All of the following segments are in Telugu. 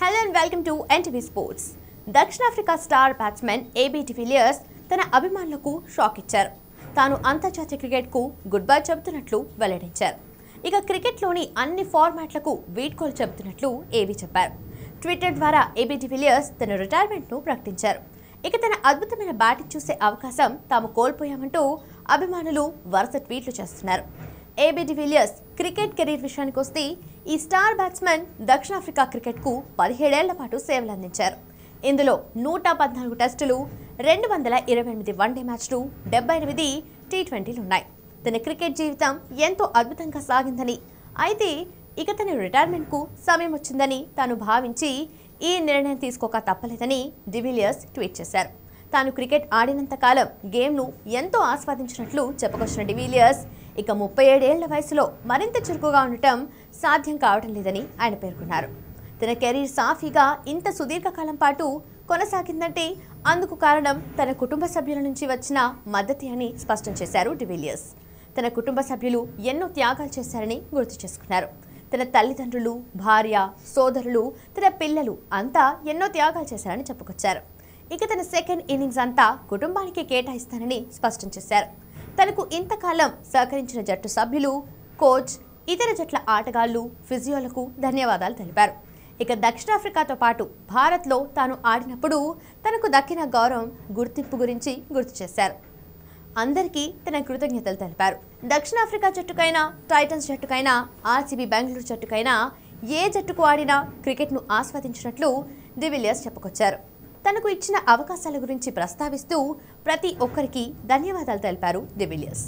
Hello and welcome to NTV sports దక్షిణాఫ్రికా స్టార్ బ్యాట్స్మెన్ ఏబీ డివిలియర్స్ తన అభిమానులకు షాక్ ఇచ్చారు తాను అంతర్జాతీయ క్రికెట్కు గుడ్ బై చెబుతున్నట్లు వెల్లడించారు ఇక క్రికెట్లోని అన్ని ఫార్మాట్లకు వీడ్కోలు చెబుతున్నట్లు ఏబీ చెప్పారు ట్విట్టర్ ద్వారా ఏబీ డివిలియర్స్ తన రిటైర్మెంట్ను ప్రకటించారు ఇక తన అద్భుతమైన బ్యాటింగ్ చూసే అవకాశం తాము కోల్పోయామంటూ అభిమానులు వరుస ట్వీట్లు చేస్తున్నారు ఏబీ డివిలియర్స్ క్రికెట్ కెరీర్ విషయానికి వస్తే ఈ స్టార్ బ్యాట్స్మెన్ దక్షిణాఫ్రికా క్రికెట్కు పదిహేడేళ్ల పాటు సేవలు అందించారు ఇందులో నూట పద్నాలుగు టెస్టులు రెండు వందల ఇరవై ఎనిమిది వన్డే మ్యాచ్లు డెబ్బై ఎనిమిది టీ ట్వంటీలు ఉన్నాయి తన క్రికెట్ జీవితం ఎంతో అద్భుతంగా సాగిందని అయితే ఇక తన రిటైర్మెంట్కు సమయం వచ్చిందని తాను భావించి ఈ నిర్ణయం తీసుకోక తప్పలేదని డివిలియర్స్ ట్వీట్ చేశారు తాను క్రికెట్ ఆడినంత కాలం గేమ్ను ఎంతో ఆస్వాదించినట్లు చెప్పుకొచ్చిన డివిలియర్స్ ఇక ముప్పై ఏడేళ్ల వయసులో మరింత చురుకుగా ఉండటం సాధ్యం కావడం లేదని ఆయన పేర్కొన్నారు తన కెరీర్ సాఫీగా ఇంత సుదీర్ఘకాలం పాటు కొనసాగిందంటే అందుకు కారణం తన కుటుంబ సభ్యుల నుంచి వచ్చిన మద్దతే అని స్పష్టం చేశారు డివిలియర్స్ తన కుటుంబ సభ్యులు ఎన్నో త్యాగాలు చేశారని గుర్తు చేసుకున్నారు తన తల్లిదండ్రులు భార్య సోదరులు తన పిల్లలు అంతా ఎన్నో త్యాగాలు చేశారని చెప్పుకొచ్చారు ఇక తన సెకండ్ ఇన్నింగ్స్ అంతా కుటుంబానికి కేటాయిస్తానని స్పష్టం చేశారు తనకు ఇంతకాలం సహకరించిన జట్టు సభ్యులు కోచ్ ఇతర జట్ల ఆటగాళ్లు ఫిజియోలకు ధన్యవాదాలు తెలిపారు ఇక దక్షిణాఫ్రికాతో పాటు భారత్లో తాను ఆడినప్పుడు తనకు దక్కిన గౌరవం గుర్తింపు గురించి గుర్తు చేశారు అందరికీ తన కృతజ్ఞతలు తెలిపారు దక్షిణాఫ్రికా జట్టుకైనా టైటన్స్ జట్టుకైనా ఆర్సీబీ బెంగళూరు జట్టుకైనా ఏ జట్టుకు ఆడినా క్రికెట్ను ఆస్వాదించినట్లు డివిలియర్స్ చెప్పుకొచ్చారు తనకు ఇచ్చిన అవకాశాల గురించి ప్రస్తావిస్తూ ప్రతి ఒక్కరికి ధన్యవాదాలు తెలిపారు డివిలియర్స్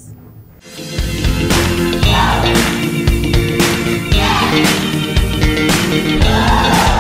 Yeah.